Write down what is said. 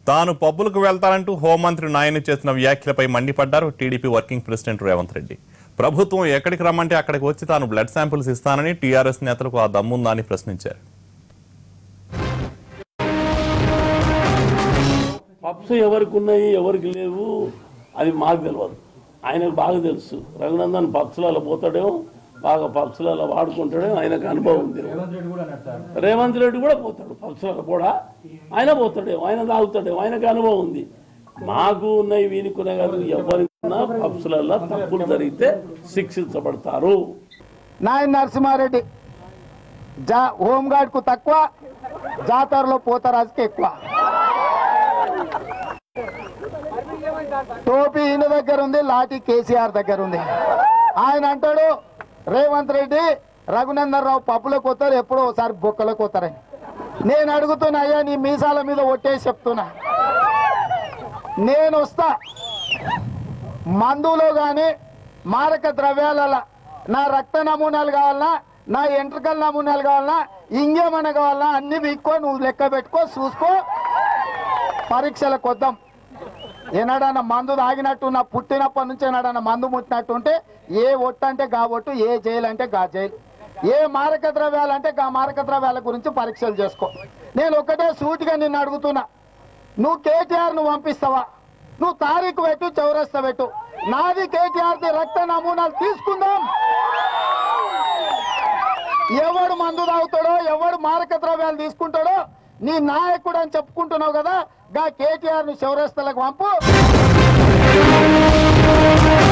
తాను పబ్బులకు వెళ్తానంటూ హోంమంత్రి నాయని చేసిన వ్యాఖ్యలపై మండిపడ్డారు TDP working president Revanth Reddy ప్రభుత్వం ఎక్కడికి రమ్మంటే అక్కడికి వచ్చి తాను బ్లడ్ శాంపిల్స్ ఇస్తానని టీఆర్ఎస్ నేతలకు ఆ దమ్ముందా అని ప్రశ్నించారు పప్స్ ఎవరికి ఉన్నాయి ఎవరికి లేవు అది మాకు తెలియదు ఆయనకు బాగా తెలుసు రఘునందన్ పప్స్లలో పోతాడేమో బాగా పప్స్లలో వాడుకుంటాడేమో ఆయనకు అనుభవం ఉంది రేవంత్ రెడ్డి కూడా పోతాడు పప్స్లలో కూడా ఆయన పోతాడేమో ఆయన తాగుతాడేమో ఆయనకు అనుభవం ఉంది మాకు ఉన్నాయి వీనికి ఉన్నాయి కాదు ఎవరికైనా పప్స్లలో తప్పులు జరిగితే శిక్షించబడతారు నాయన నరసింహారెడ్డి జా హోంగార్డ్కు తక్కువ జాతరలో పోతరాజుకి ఎక్కువ టోపీ ఈయన దగ్గర ఉంది లాఠీ కేసీఆర్ దగ్గర ఉంది ఆయన అంటాడు రేవంత్ రెడ్డి రఘునందన్ రావు పప్పులకు పోతారు ఎప్పుడో ఒకసారి బొక్కలకు పోతారని నేను అడుగుతున్నా అయ్యా నీ మీసాల మీద ఒట్టేసి చెప్తున్నా నేను వస్తా మందులో కానీ మారక ద్రవ్యాలలో నా రక్త నమూనాలు కావాలన్నా నా ఎంట్రకల నమూనాలు కావాలన్నా ఇంకేమన్నా కావాలన్నా అన్ని వీక్కో నువ్వు లెక్క పెట్టుకో చూసుకో పరీక్షలకు వద్దాం ఏనాడన్నా మందు తాగినట్టు నా పుట్టినప్పటి నుంచి ఏనాడన్నా మందు ముట్టినట్టు ఉంటే ఏ ఒట్టు అంటే గా ఒట్టు ఏ జైలు అంటే గా జైలు ఏ మారక ద్రవ్యాలు అంటే గా మారక ద్రవ్యాల గురించి పరీక్షలు చేసుకో నేను ఒకటే సూటిగా నిన్ను అడుగుతున్నా నువ్వు కేటీఆర్ నువ్వు పంపిస్తావా నువ్వు తారీఖు పెట్టు చౌరస్తా పెట్టు నాది కేటీఆర్ ది రక్త నమూనాలు తీసుకుందాం ఎవడు మందు తాగుతాడో ఎవడు మారక ద్రవ్యాలు తీసుకుంటాడో నీ నాయకుడు అని చెప్పుకుంటున్నావు కదా గా కేటీఆర్ ని చౌరస్తలకు పంపు